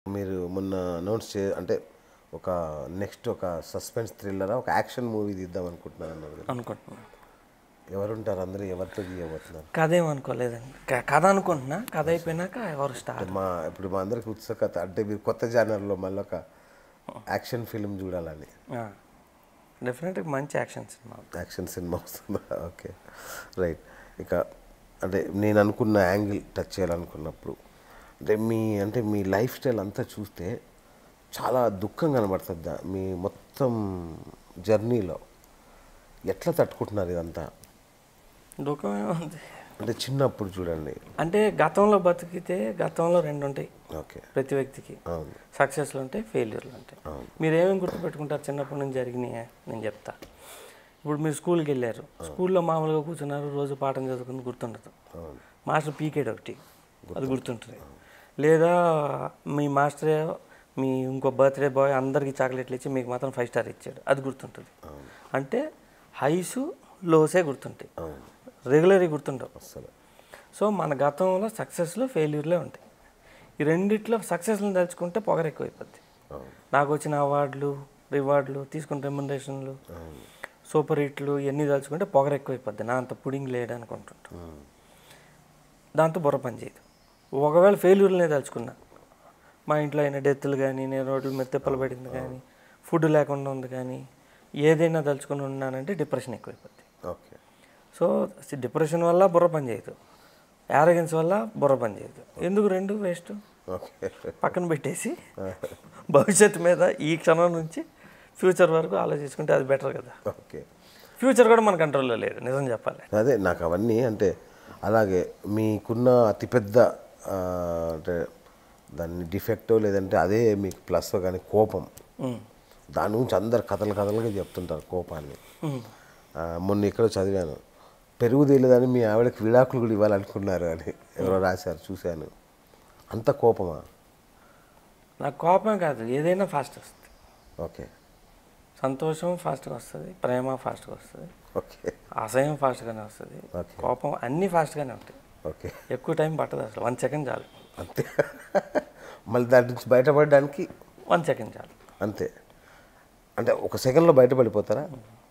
మీరు మొన్న అనౌన్స్ చే అంటే ఒక నెక్స్ట్ ఒక సస్పెన్స్ థ్రిల్లరా ఒక యాక్షన్ మూవీ తీద్దాం అనుకుంటున్నారు అన్నారు కదా అనుకుంటున్నాను ఎవరుంటారు అందరూ ఎవరితో తీయబోతున్నారు కథ ఏమనుకోలేదండి క- కథ అనుకుంటున్నా కథ అయిపోయినాక ఎవరు స్టార్ట్ మా ఇప్పుడు మా అందరికి ఉత్సుకత అంటే మీరు కొత్త జానర్లో మళ్ళీ ఒక యాక్షన్ ఫిల్మ్ చూడాలని డెఫినెట్గా మంచి యాక్షన్ సినిమా యాక్షన్ సినిమా వస్తుందా ఓకే రైట్ ఇక అంటే నేను అనుకున్న యాంగిల్ టచ్ చేయాలనుకున్నప్పుడు అంటే మీ అంటే మీ లైఫ్ స్టైల్ అంతా చూస్తే చాలా దుఃఖం కనబడుతుంది దా- మీ మొత్తం జర్నీలో ఎట్లా తట్టుకుంటున్నారు ఇదంతా దుఃఖం ఏముంది అంటే చిన్నప్పుడు చూడండి అంటే గతంలో బతికితే గతంలో రెండు ఉంటాయి ఓకే ప్రతి వ్యక్తికి అవును సక్సెస్లు ఉంటాయి ఫెయిల్యూర్లు ఉంటాయి మీరు ఏమేమి గుర్తుపెట్టుకుంటారు చిన్నప్పటి నుంచి జరిగినాయి నేను చెప్తా ఇప్పుడు మీరు స్కూల్కి వెళ్ళారు స్కూల్లో మామూలుగా కూర్చున్నారు రోజు పాఠం చదువుకుని గుర్తుండదు అవును మాస్టర్ పీకేడ్ ఒకటి అది గుర్తుంటుంది లేదా మీ మాస్టరే మీ ఇంకో బర్త్డే బాయ్ అందరికీ చాక్లెట్లు ఇచ్చి మీకు మాత్రం ఫైవ్ స్టార్ ఇచ్చాడు అది గుర్తుంటుంది అంటే హైసు లోసే గుర్తుంటాయి అవును రెగ్యులర్గా గుర్తుండవు అసలు సో మన గతంలో సక్సెస్లో ఫెయిల్యూర్లే ఉంటాయి ఈ రెండిట్లో సక్సెస్లను తలుచుకుంటే పొగరు ఎక్కువైపోద్ది అవును నాకు వచ్చిన అవార్డులు రివార్డులు తీసుకున్న రెమ్యునరేషన్లు అవును సూపర్ హిట్లు ఇవన్నీ తలుచుకుంటే పొగరు ఎక్కువైపోద్ది నా అంత పుడింగ్ లేడు అనుకుంటుంటాం ఉమ్. దాంతో బుర్ర పని చేయదు ఒకవేళ ఫెయిల్యూర్లనే తలుచుకున్నా మా ఇంట్లో అయిన డెత్తులు కానీ నేను రోడ్ల మీద తిప్పలు పడింది కానీ ఫుడ్ లేకుండా ఉంది కానీ ఏదైనా తలుచుకుని ఉన్నానంటే డిప్రెషన్ ఎక్కువైపోద్ది ఓకే సో డిప్రెషన్ వల్ల బుర్ర పని చేయదు యారగెన్స్ వల్ల బుర్ర పని చేయదు ఎందుకు రెండు వేస్ట్ ఓకే పక్కన పెట్టేసి భవిష్యత్తు మీద ఈ క్షణం నుంచి ఫ్యూచర్ వరకు ఆలోచించుకుంటే అది బెటర్ కదా ఓకే ఫ్యూచర్ కూడా మన కంట్రోల్లో లేదు నిజం చెప్పాలి అదే నాకు అవన్నీ అంటే అలాగే మీకున్న అతిపెద్ద ఆ, అంటే దాన్ని డిఫెక్టో లేదంటే అదే మీకు ప్లస్ కానీ కోపం ఉమ్. దాని గురించి అందరు కథలు కథలుగా చెప్తుంటారు కోపాన్ని ఉమ్. ఆ, మొన్న ఇక్కడ చదివాను పెరుగు తెలియదని మీ ఆవిడకి విడాకులు కూడా ఇవ్వాలనుకున్నారు అని ఎవరో రాశారు చూశాను అంత కోపమా నాకు కోపం కాదు ఏదైనా ఫాస్ట్ వస్తుంది ఓకే సంతోషం ఫాస్ట్గా వస్తుంది ప్రేమ ఫాస్ట్గా వస్తుంది ఓకే అసహ్యం ఫాస్ట్గానే వస్తుంది Okay. కోపం అన్నీ ఫాస్ట్గానే ఉంటాయి ఓకే ఎక్కువ టైం పట్టదు అసలు వన్ సెకండ్ చాలు అంతే మళ్ళీ దాని నుంచి బయటపడడానికి వన్ సెకండ్ చాలు అంతే అంటే ఒక సెకండ్లో బయటపడిపోతారా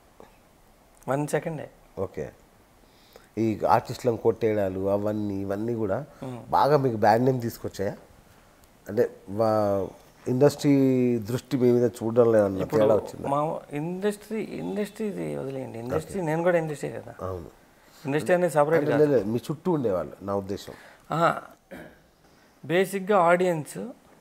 వన్ సెకండే ఓకే ఈ ఆర్టిస్టులను కొట్టేయడాలు అవన్నీ ఇవన్నీ కూడా బాగా మీకు బ్యాడ్ నేమ్ తీసుకొచ్చాయా అంటే వా ఇండస్ట్రీ దృష్టి మీ మీద చూడడం లేదన్న తేడా వచ్చింది మా ఇండస్ట్రీ ఇండస్ట్రీ ఇది వదిలేయండి ఇండస్ట్రీ నేను కూడా ఇండస్ట్రీ కదా అవును ఇండస్ట్రీ అనేది సపరేట్ అంటే లేదు, లేదు, మీ చుట్టూ ఉండేవాళ్ళు నా ఉద్దేశం బేసిక్గా ఆడియన్స్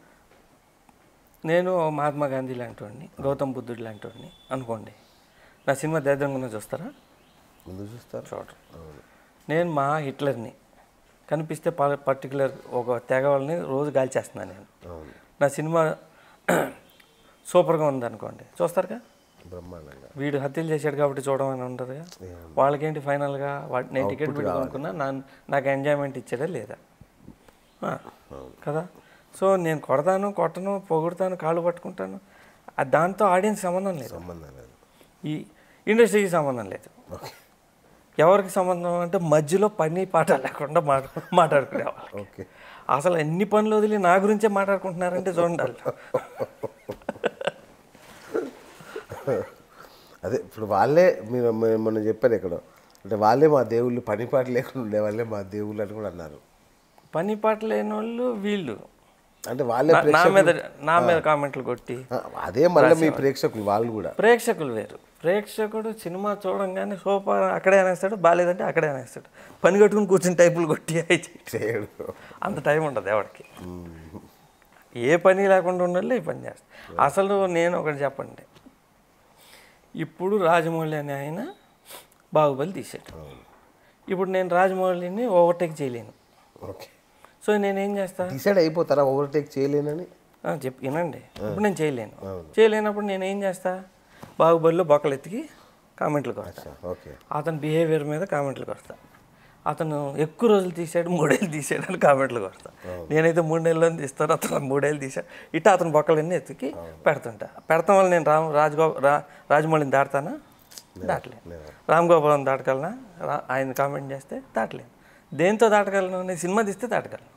నేను మహాత్మా గాంధీ లాంటి వాడిని గౌతమ్ బుద్ధుడు లాంటి వాడిని అనుకోండి నా సినిమా దరిద్రంగా చూస్తారా ముందు చూస్తారు చూడరు నేను మా హిట్లర్ని కనిపిస్తే పర్టికులర్ ఒక తెగ వాళ్ళని రోజు గాల్చేస్తున్నాను నేను అవును నా సినిమా సూపర్గా ఉంది అనుకోండి చూస్తారుగా బ్రహ్మాండంగా వీడు హత్యలు చేశాడు కాబట్టి చూడమని ఉంటుందిగా వాళ్ళకేంటి ఫైనల్గా వాటి నేను టికెట్ పెట్టి కొనుక్కున్నా నా నాకు ఎంజాయ్మెంట్ ఇచ్చాడా లేదా ఆ, కదా సో నేను కొడతాను కొట్టను పొగుడతాను కాళ్ళు పట్టుకుంటాను ఆ దాంతో ఆడియన్స్ సంబంధం లేదు సంబంధం లేదు ఈ ఇండస్ట్రీకి సంబంధం లేదు ఓకే ఎవరికి సంబంధం అంటే మధ్యలో పని పాట లేకుండా మాట మాట్లాడుకునేవాళ్ళు ఓకే అసలు ఎన్ని పనులు వదిలి నా గురించే మాట్లాడుకుంటున్నారంటే చూడండి వాళ్ళు. అదే ఇప్పుడు వాళ్ళే మీరు మ- మొన్న చెప్పారు ఇక్కడ అంటే వాళ్ళే మా దేవుళ్ళు పని పాట లేకుండా ఉండే వాళ్ళే మా దేవుళ్ళు అని కూడా అన్నారు పని పాట లేని వాళ్ళు వీళ్ళు అంటే వాళ్ళే నా- నా ప్రేక్షకులు మీద నా మీద కామెంట్లు కొట్టి ఆ, అదే మళ్ళీ మీ ప్రేక్షకులు వాళ్ళు కూడా ప్రేక్షకులు వేరు ప్రేక్షకుడు సినిమా చూడంగానే సూపర్ అక్కడే అనేస్తాడు బాగాలేదంటే అక్కడే అనేస్తాడు పని కట్టుకుని కూర్చుని టైపులు కొట్టి అయి చేయి. చేయడు అంత టైం ఉండదు ఎవరికి ఏ పని లేకుండా ఉండాలి ఈ పని చేస్తాడు అసలు నేను ఒకటి చెప్పండి ఇప్పుడు రాజమౌళి అనే ఆయన బాహుబలి తీసాడు ఇప్పుడు నేను రాజమౌళిని ఓవర్టేక్ చేయలేను ఓకే సో నేనేం చేస్తా డిసైడ్ అయిపోతారా ఓవర్టేక్ చేయలేనని ఆ, చెప్పు వినండి ఇప్పుడు నేను చేయలేను చేయలేనప్పుడు నేను ఏం చేస్తా బాహుబలిలో బొక్కలు ఎత్తికి కామెంట్లు కొడతా ఓకే అతని బిహేవియర్ మీద కామెంట్లు కొడతా అతను ఎక్కువ రోజులు తీసాడు మూడేళ్ళు తీసాడు అని కామెంట్లు కొడతా నేనైతే మూడు నెలల్లో తీస్తాను అతను మూడేళ్ళు తీసాడు ఇట్లా అతని బొక్కలన్నీ ఎత్తికి పెడుతుంటా పెడతాం వల్ల నేను రామ్ రాజగో రా రాజమౌళిని దాటుతానా దాటలేను రామ్ గోపాలం దాటగలనా రా ఆయన కామెంట్ చేస్తే దాటలేను దేంతో దాటగలను నేను సినిమా తీస్తే దాటగలను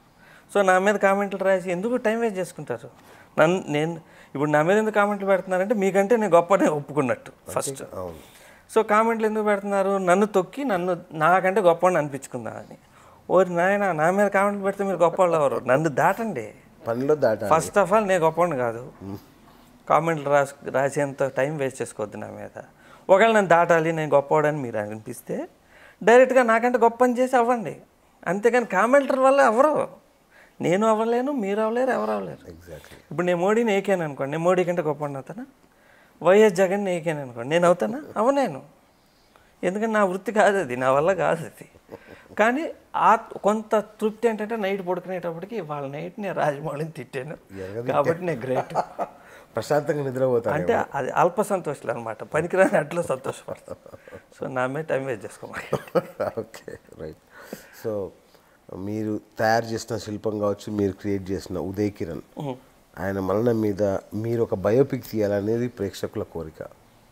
సో నా మీద కామెంట్లు రాసి ఎందుకు టైం వేస్ట్ చేసుకుంటారు నన్ను నేను ఇప్పుడు నా మీద ఎందుకు కామెంట్లు పెడుతున్నారంటే మీకంటే నేను గొప్పనే ఒప్పుకున్నట్టు ఫస్ట్ అవును సో కామెంట్లు ఎందుకు పెడుతున్నారు నన్ను తొక్కి నన్ను నాకంటే గొప్పవాడిని అనిపించుకుందామని ఓరి నాయన నా మీద కామెంట్లు పెడితే మీరు గొప్పవాళ్ళు ఎవరు నన్ను దాటండి పనిలో దాట ఫస్ట్ ఆఫ్ ఆల్ నేను గొప్పవాడిని కాదు కామెంట్లు రాసి రాసేంత టైం వేస్ట్ చేసుకోవద్దు నా మీద ఒకవేళ నన్ను దాటాలి నేను గొప్పవాడని మీరు అనిపిస్తే డైరెక్ట్గా నాకంటే గొప్ప పని చేసి అవ్వండి అంతేగాని కామెంటర్ వల్ల ఎవరు నేను అవ్వలేను మీరు అవ్వలేరు ఎవరు అవ్వలేరు ఎగ్జాక్ట్లీ ఇప్పుడు నేను మోడీని ఏకాను అనుకోండి నేను మోడీ కంటే గొప్ప అవుతానా వైఎస్ జగన్ ఏకాను అనుకోండి నేను అవుతానా అవనేను ఎందుకంటే నా వృత్తి కాదు అది నా వల్ల కాదు అది కానీ ఆ కొంత తృప్తి ఏంటంటే నైట్ పడుకునేటప్పటికి వాళ్ళ నైట్ నేను రాజమౌళిని తిట్టాను కాబట్టి నేను గ్రేట్ ప్రశాంతంగా నిద్రపోతాను అంటే అది అల్ప సంతోషాలు అనమాట పనికిరాని అట్లా సంతోషపడతాం సో నా మీద టైం వేస్ట్ చేసుకోవాలి ఓకే రైట్ సో మీరు తయారు చేసిన శిల్పం కావచ్చు మీరు క్రియేట్ చేసిన ఉదయ్ కిరణ్ ఆయన మరణం మీద మీరు ఒక బయోపిక్ తీయాలనేది ప్రేక్షకుల కోరిక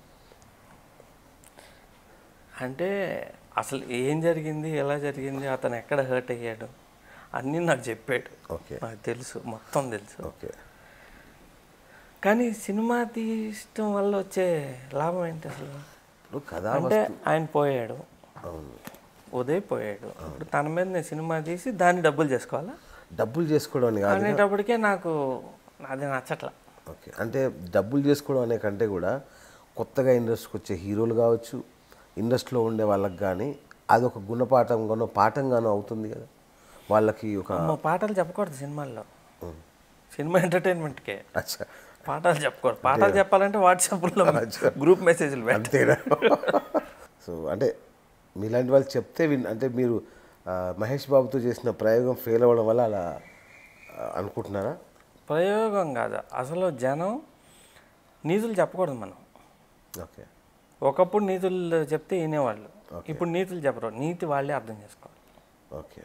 అంటే అసలు ఏం జరిగింది ఎలా జరిగింది అతను ఎక్కడ హర్ట్ అయ్యాడు అన్నీ నాకు చెప్పాడు ఓకే నాకు తెలుసు మొత్తం తెలుసు ఓకే కానీ సినిమా తీయటం వల్ల వచ్చే లాభం ఏంటి అసలు ఇప్పుడు కథ అంటే ఆయన పోయాడు అవును ఉదయ్ పోయాడు ఇప్పుడు తన మీద నేను సినిమా తీసి దాన్ని డబ్బులు చేసుకోవాలా డబ్బులు చేసుకోవడం అని కాదు అనేటప్పటికే నాకు అది నచ్చట్లా ఓకే అంటే డబ్బులు చేసుకోవడం అనే కంటే కూడా కొత్తగా ఇండస్ట్రీకి వచ్చే హీరోలు కావచ్చు ఇండస్ట్రీలో ఉండే వాళ్ళకి కానీ అది ఒక గుణపాఠం గానో పాఠంగానో అవుతుంది కదా వాళ్ళకి ఒక అమ్మ పాటలు చెప్పకూడదు సినిమాల్లో సినిమా ఎంటర్టైన్మెంట్కే అచ్చా పాఠాలు చెప్పకూడదు పాఠాలు చెప్పాలంటే వాట్సాప్లో గ్రూప్ మెసేజ్లు పెట్ట అంతేనా సో అంటే మీలాంటి వాళ్ళు చెప్తే విన్ అంటే మీరు ఆ, మహేష్ బాబుతో చేసిన ప్రయోగం ఫెయిల్ అవ్వడం వల్ల అలా ఆ, అనుకుంటున్నారా ప్రయోగం కాదు అసలు జనం నీతులు చెప్పకూడదు మనం ఓకే ఒకప్పుడు నీతులు చెప్తే వినేవాళ్ళు ఇప్పుడు నీతులు చెప్పరు నీతి వాళ్ళే అర్థం చేసుకోవాలి ఓకే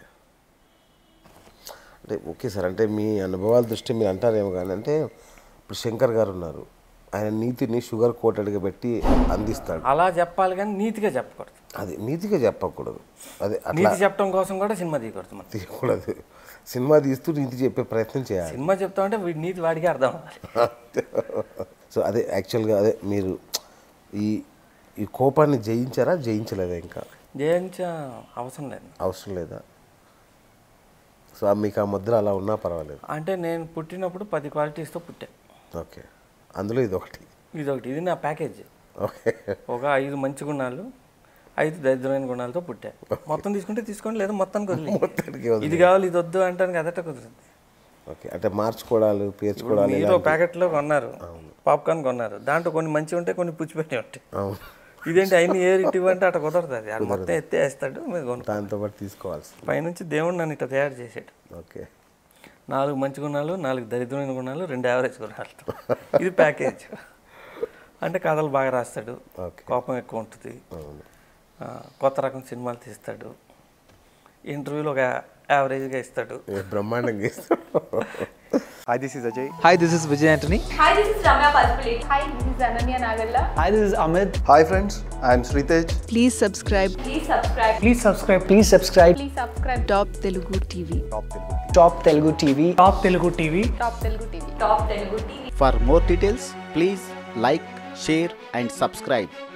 అంటే ఓకే సార్ అంటే మీ అనుభవాల దృష్టి మీరు అంటారేమో కానీ అంటే ఇప్పుడు శంకర్ గారు ఉన్నారు ఆయన నీతిని షుగర్ కోటెడ్గా పెట్టి అందిస్తాడు అలా చెప్పాలి కానీ నీతిగా చెప్పకూడదు అది నీతిగా చెప్పకూడదు అదే అట్లా నీతి చెప్పడం కోసం కూడా సినిమా తీయకూడదు మనం తీయకూడదు సినిమా తీస్తూ నీతి చెప్పే ప్రయత్నం చేయాలి సినిమా చెప్తామంటే వీడి నీతి వాడికి అర్థం అవ్వాలి సో అదే యాక్చువల్గా అదే మీరు ఈ ఈ కోపాన్ని జయించారా జయించలేదా ఇంకా జయించ అవసరం లేదు అవసరం లేదా సో ఆ మీకు ఆ ముద్ర అలా ఉన్నా పర్వాలేదు అంటే నేను పుట్టినప్పుడు పది క్వాలిటీస్తో పుట్టా ఓకే అందులో ఇది ఒకటి ఇది ఒకటి ఇది నా ప్యాకేజ్ ఓకే ఒక ఐదు మంచి గుణాలు ఐదు దరిద్రమైన గుణాలతో పుట్టా మొత్తం తీసుకుంటే తీసుకోండి లేదా మొత్తానికి వదిలి మొత్తానికి వదిలేయ్. ఇది కావాలి ఇది వద్దు అంటానికి అదట కుదరదు ఓకే అంటే మార్చుకోవడాలు పేర్చుకోవడాలు మీరు ప్యాకెట్లో కొన్నారు పాప్కార్న్ కొన్నారు దాంట్లో కొన్ని మంచివి ఉంటాయి కొన్ని పుచ్చిపెట్టి ఉంటాయి అవును ఇదేంటి అయిన ఏ ఇటు అంటే అట్ట కుదరదు అది అది మొత్తం ఎత్తే వేస్తాడు మీరు కొను దాంతో పాటు తీసుకోవాల్సి పైనుంచి దేవుడు నన్ను ఇట్లా తయారు చేసాడు ఓకే నాలుగు మంచి గుణాలు నాలుగు దరిద్రమైన గుణాలు రెండు యావరేజ్ గుణాలు ఇది ప్యాకేజ్ అంటే కథలు బాగా రాస్తాడు ఓకే కోపం ఎక్కువ ఉంటుంది అవును ఆ, కొత్త రకం సినిమాలు తీస్తాడు ఇంటర్వ్యూలో ఒక యావరేజ్గా ఇస్తాడు ఏ బ్రహ్మాండంగా ఇస్తాడు Hi, this is Ajay. Hi, this is Vijay Antony. Hi, this is Ramya Palpulate. Hi, this is Ananya Nagalla. Hi, this is Amit. Hi, friends. I am Sritej. Please subscribe Please subscribe. Please subscribe. Please subscribe. Please subscribe. Top Telugu TV. Top Telugu TV. Top Telugu TV. Top Telugu TV. Top Telugu TV. For more details, please like, share, and subscribe.